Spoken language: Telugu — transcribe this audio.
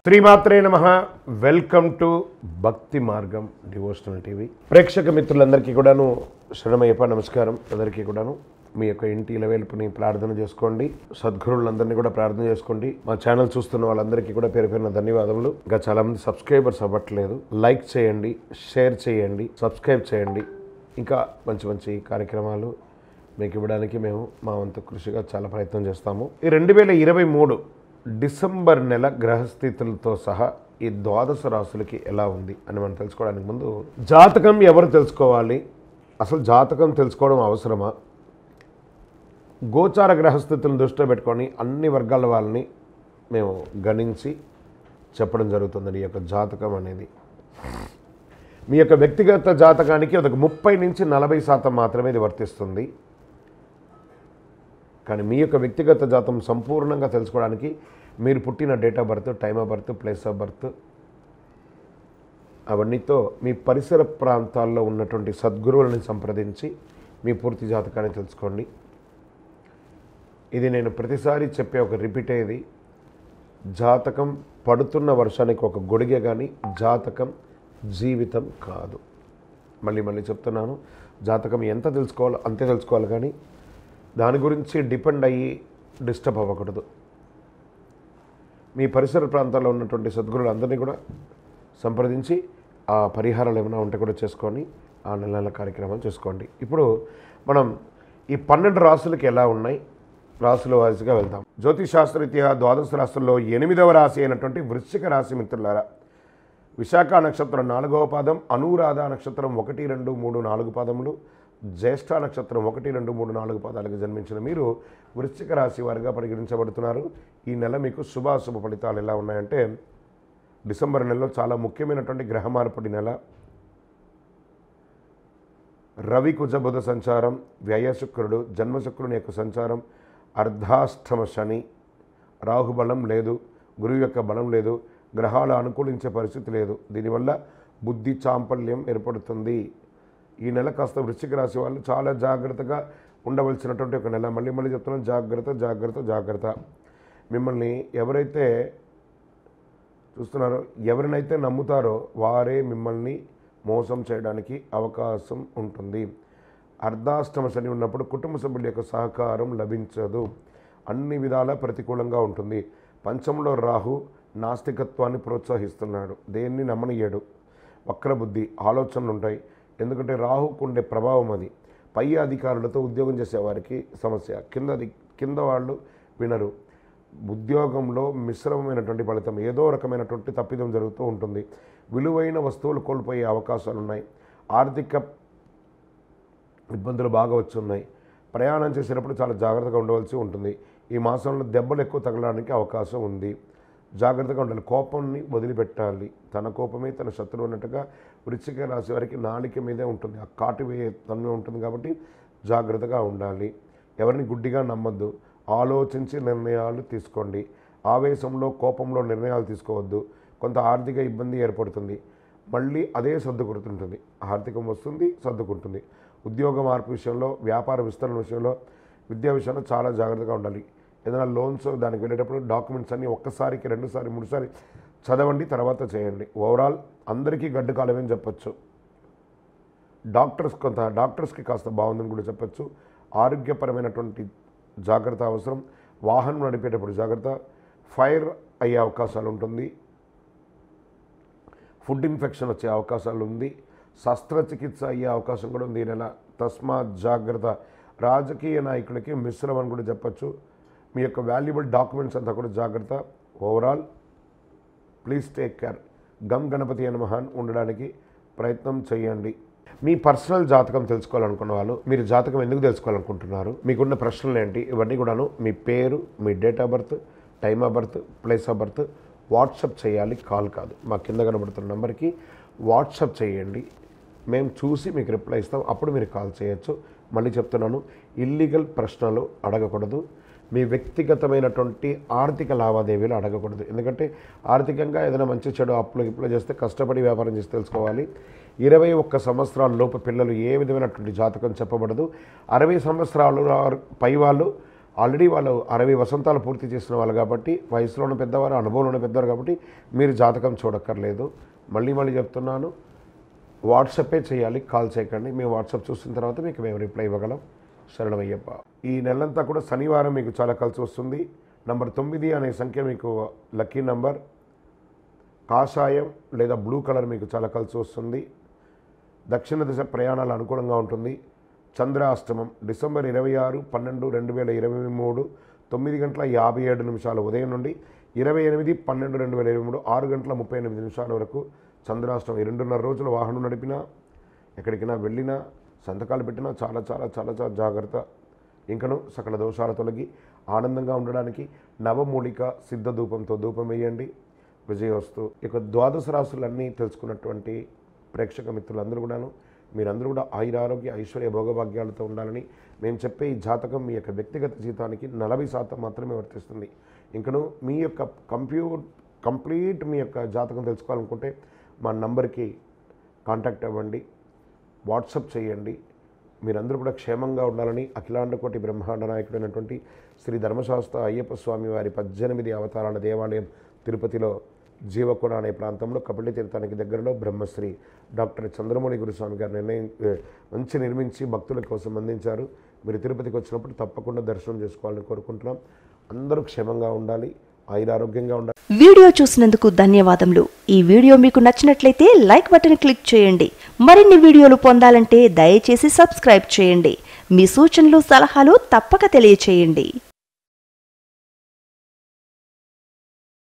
శ్రీమాత్రే నమ వెల్కమ్ టు భక్తి మార్గం డివోషనల్ టీవీ ప్రేక్షక మిత్రులందరికీ కూడాను శరణమయ్యప్ప నమస్కారం అందరికీ కూడాను మీ యొక్క ఇంటి ఇలవేల్పుని ప్రార్థన చేసుకోండి సద్గురువులందరినీ కూడా ప్రార్థన చేసుకోండి మా ఛానల్ చూస్తున్న వాళ్ళందరికీ కూడా పేరు పేరున ధన్యవాదములు ఇంకా చాలా మంది సబ్స్క్రైబర్స్ అవ్వట్లేదు లైక్ చేయండి షేర్ చేయండి సబ్స్క్రైబ్ చేయండి ఇంకా మంచి మంచి కార్యక్రమాలు మీకు ఇవ్వడానికి మేము మా వంతు కృషిగా చాలా ప్రయత్నం చేస్తాము ఈ రెండు వేల ఇరవై మూడు డిసెంబర్ నెల గ్రహస్థితులతో సహా ఈ ద్వాదశ రాశులకి ఎలా ఉంది అని మనం తెలుసుకోవడానికి ముందు జాతకం ఎవరు తెలుసుకోవాలి అసలు జాతకం తెలుసుకోవడం అవసరమా గోచార గ్రహస్థితులను దృష్టిలో పెట్టుకొని అన్ని వర్గాల వాళ్ళని మేము గణించి చెప్పడం జరుగుతుంది ఈ యొక్క జాతకం అనేది మీ యొక్క వ్యక్తిగత జాతకానికి ఒక ముప్పై నుంచి నలభై శాతం మాత్రమే ఇది వర్తిస్తుంది కానీ మీ యొక్క వ్యక్తిగత జాతం సంపూర్ణంగా తెలుసుకోవడానికి మీరు పుట్టిన date of birth time of birth place of birth అవన్నీతో మీ పరిసర ప్రాంతాల్లో ఉన్నటువంటి సద్గురువులని సంప్రదించి మీ పూర్తి జాతకాన్ని తెలుసుకోండి ఇది నేను ప్రతిసారి చెప్పే ఒక రిపీట్ అయ్యేది జాతకం పడుతున్న వర్షానికి ఒక గొడిగె కానీ జాతకం జీవితం కాదు మళ్ళీ మళ్ళీ చెప్తున్నాను జాతకం ఎంత తెలుసుకోవాలో అంతే తెలుసుకోవాలి కానీ దాని గురించి డిపెండ్ అయ్యి డిస్టర్బ్ అవ్వకూడదు మీ పరిసర ప్రాంతాల్లో ఉన్నటువంటి సద్గురులు అందరినీ కూడా సంప్రదించి ఆ పరిహారాలు ఏమైనా ఉంటే కూడా చేసుకొని ఆ నెల నెల కార్యక్రమాలు చేసుకోండి ఇప్పుడు మనం ఈ పన్నెండు రాసులకి ఎలా ఉన్నాయి రాసుల వారీగా వెళ్దాం జ్యోతిష్ శాస్త్రరీత్యా ద్వాదశ రాశుల్లో ఎనిమిదవ రాశి అయినటువంటి వృశ్చిక రాశి మిత్రులారా విశాఖ నక్షత్రం నాలుగవ పాదం అనురాధ నక్షత్రం ఒకటి రెండు మూడు నాలుగు పాదములు జ్యేష్ఠ నక్షత్రం ఒకటి రెండు మూడు నాలుగు పాదాలకు జన్మించిన మీరు వృశ్చిక రాశి వారిగా పరిగణించబడుతున్నారు ఈ నెల మీకు శుభాశుభ ఫలితాలు ఎలా ఉన్నాయంటే డిసెంబర్ నెలలో చాలా ముఖ్యమైనటువంటి గ్రహ మార్పిడి నెల రవి కుజ బుధ సంచారం వ్యయ శుక్రుడు జన్మ శుక్రుని యొక్క సంచారం అర్ధాష్టమ శని రాహుబలం లేదు గురువు యొక్క బలం లేదు గ్రహాలు అనుకూలించే పరిస్థితి లేదు దీనివల్ల బుద్ధి చాంపల్యం ఏర్పడుతుంది ఈ నెల కాస్త వృశ్చిక రాశి వాళ్ళు చాలా జాగ్రత్తగా ఉండవలసినటువంటి ఒక నెల మళ్ళీ మళ్ళీ చెప్తున్నాను జాగ్రత్త జాగ్రత్త జాగ్రత్త మిమ్మల్ని ఎవరైతే చూస్తున్నారో ఎవరినైతే నమ్ముతారో వారే మిమ్మల్ని మోసం చేయడానికి అవకాశం ఉంటుంది అర్ధాష్టమ శని ఉన్నప్పుడు కుటుంబ సభ్యుల యొక్క సహకారం లభించదు అన్ని విధాల ప్రతికూలంగా ఉంటుంది పంచంలో రాహు నాస్తికత్వాన్ని ప్రోత్సహిస్తున్నాడు దేన్ని నమ్మనీయడు వక్రబుద్ధి ఆలోచనలు ఉంటాయి ఎందుకంటే రాహుకు ఉండే ప్రభావం అది పై అధికారులతో ఉద్యోగం చేసేవారికి సమస్య కింద అధి- కింద వాళ్ళు వినరు ఉద్యోగంలో మిశ్రమమైనటువంటి ఫలితం ఏదో రకమైనటువంటి తప్పిదం జరుగుతూ ఉంటుంది విలువైన వస్తువులు కోల్పోయే అవకాశాలు ఉన్నాయి ఆర్థిక ఇబ్బందులు బాగా వచ్చున్నాయి ప్రయాణం చేసేటప్పుడు చాలా జాగ్రత్తగా ఉండవలసి ఉంటుంది ఈ మాసంలో దెబ్బలు ఎక్కువ తగలడానికి అవకాశం ఉంది జాగ్రత్తగా ఉండాలి కోపాన్ని వదిలిపెట్టాలి తన కోపమే తన శత్రువు అన్నట్టుగా వృశ్చిక రాశి వారికి నాలిక మీదే ఉంటుంది ఆ కాటు వేయ తన్మే ఉంటుంది కాబట్టి జాగ్రత్తగా ఉండాలి ఎవరిని గుడ్డిగా నమ్మద్దు ఆలోచించి నిర్ణయాలు తీసుకోండి ఆవేశంలో కోపంలో నిర్ణయాలు తీసుకోవద్దు కొంత ఆర్థిక ఇబ్బంది ఏర్పడుతుంది మళ్ళీ అదే సర్దుకుంటుంటుంది ఆర్థికం వస్తుంది సర్దుకుంటుంది ఉద్యోగ మార్పు విషయంలో వ్యాపార విస్తరణ విషయంలో విద్యా విషయంలో చాలా జాగ్రత్తగా ఉండాలి ఏదైనా లోన్స్ దానికి వెళ్ళేటప్పుడు డాక్యుమెంట్స్ అన్నీ ఒక్కసారికి రెండుసారి మూడుసారి చదవండి తర్వాత చేయండి ఓవరాల్ అందరికీ గడ్డు కాలమని చెప్పొచ్చు డాక్టర్స్ కొంత డాక్టర్స్కి కాస్త బాగుందని కూడా చెప్పొచ్చు ఆరోగ్యపరమైనటువంటి జాగ్రత్త అవసరం వాహనం నడిపేటప్పుడు జాగ్రత్త ఫైర్ అయ్యే అవకాశాలు ఉంటుంది ఫుడ్ ఇన్ఫెక్షన్ వచ్చే అవకాశాలు ఉంది శస్త్రచికిత్స అయ్యే అవకాశం కూడా ఉంది ఈ నెల తస్మాత్ జాగ్రత్త రాజకీయ నాయకులకి మిశ్రమం అని కూడా చెప్పచ్చు మీ యొక్క వాల్యుబుల్ డాక్యుమెంట్స్ అంతా కూడా జాగ్రత్త ఓవరాల్ ప్లీజ్ టేక్ కేర్ గమ్ గణపతి అయిన మహాన్ ఉండడానికి ప్రయత్నం చేయండి మీ పర్సనల్ జాతకం తెలుసుకోవాలనుకున్న వాళ్ళు మీరు జాతకం ఎందుకు తెలుసుకోవాలనుకుంటున్నారు మీకున్న ప్రశ్నలు ఏంటి ఇవన్నీ కూడాను మీ పేరు మీ date of birth time of birth place of birth WhatsApp చేయాలి కాల్ కాదు మా కింద కనబడుతున్న నెంబర్కి వాట్సప్ చేయండి మేము చూసి మీకు రిప్లై ఇస్తాం అప్పుడు మీరు కాల్ చేయొచ్చు మళ్ళీ చెప్తున్నాను ఇల్లీగల్ ప్రశ్నలు అడగకూడదు మీ వ్యక్తిగతమైనటువంటి ఆర్థిక లావాదేవీలు అడగకూడదు ఎందుకంటే ఆర్థికంగా ఏదైనా మంచి చెడు అప్పులు ఇప్పులు చేస్తే కష్టపడి వ్యాపారం చేసి తెలుసుకోవాలి ఇరవై ఒక్క సంవత్సరాల లోపు పిల్లలు ఏ విధమైనటువంటి జాతకం చెప్పబడదు అరవై సంవత్సరాలు పై వాళ్ళు ఆల్రెడీ వాళ్ళు అరవై వసంతాలు పూర్తి చేసిన వాళ్ళు కాబట్టి వయసులో ఉన్న పెద్దవారు అనుభవంలో ఉన్న పెద్దవారు కాబట్టి మీరు జాతకం చూడక్కర్లేదు మళ్ళీ మళ్ళీ చెప్తున్నాను వాట్సాపే చేయాలి కాల్ చేయకండి మేము వాట్సాప్ చూసిన తర్వాత మీకు మేము రిప్లై ఇవ్వగలం శరణమయ్యప్ప ఈ నెలంతా కూడా శనివారం మీకు చాలా కలిసి వస్తుంది నంబర్ తొమ్మిది అనే సంఖ్య మీకు లక్కీ నంబర్ కాషాయం లేదా బ్లూ కలర్ మీకు చాలా కలిసి వస్తుంది దక్షిణ దిశ ప్రయాణాలు అనుకూలంగా ఉంటుంది చంద్రాష్టమం డిసెంబర్ ఇరవై ఆరు పన్నెండు రెండు వేల ఇరవై మూడు తొమ్మిది గంటల యాభై ఏడు నిమిషాల ఉదయం నుండి ఇరవై ఎనిమిది పన్నెండు రెండు వేల ఇరవై మూడు ఆరు గంటల ముప్పై ఎనిమిది నిమిషాల వరకు చంద్రాష్టమం ఈ రెండున్నర రోజులు వాహనం నడిపినా ఎక్కడికైనా వెళ్ళినా సంతకాలు పెట్టినా చాలా చాలా చాలా చాలా జాగ్రత్త ఇంకను సకల దోషాల తొలగి ఆనందంగా ఉండడానికి నవమూలిక సిద్ధ ధూపంతో ధూపం వేయండి విజయోస్తు ఇక ద్వాదశ రాశులన్నీ తెలుసుకున్నటువంటి ప్రేక్షక మిత్రులందరూ కూడాను మీరందరూ కూడా ఆయురారోగ్య ఐశ్వర్య భోగభాగ్యాలతో ఉండాలని మేము చెప్పే ఈ జాతకం మీ యొక్క వ్యక్తిగత జీవితానికి నలభై శాతం మాత్రమే వర్తిస్తుంది ఇంకను మీ యొక్క కంప్యూ కంప్లీట్ మీ యొక్క జాతకం తెలుసుకోవాలనుకుంటే మా నంబర్కి కాంటాక్ట్ అవ్వండి వాట్సప్ చేయండి మీరందరూ కూడా క్షేమంగా ఉండాలని అఖిలాండ కోటి బ్రహ్మాండ నాయకుడైనటువంటి శ్రీ ధర్మశాస్త్ర అయ్యప్ప స్వామి వారి పద్దెనిమిది అవతారాల దేవాలయం తిరుపతిలో జీవకొండ అనే ప్రాంతంలో కపిలి తీర్థానికి దగ్గరలో బ్రహ్మశ్రీ డాక్టర్ చంద్రమౌళి గురుస్వామి గారు నిర్ణయం ఏ, మంచి నిర్మించి భక్తుల కోసం అందించారు మీరు తిరుపతికి వచ్చినప్పుడు తప్పకుండా దర్శనం చేసుకోవాలని కోరుకుంటున్నాం అందరూ క్షేమంగా ఉండాలి ఆయురారోగ్యంగా ఉండాలి వీడియో చూసినందుకు ధన్యవాదములు ఈ వీడియో మీకు నచ్చినట్లయితే లైక్ బటన్ క్లిక్ చేయండి మరిన్ని వీడియోలు పొందాలంటే దయచేసి సబ్స్క్రైబ్ చేయండి మీ సూచనలు సలహాలు తప్పక తెలియచేయండి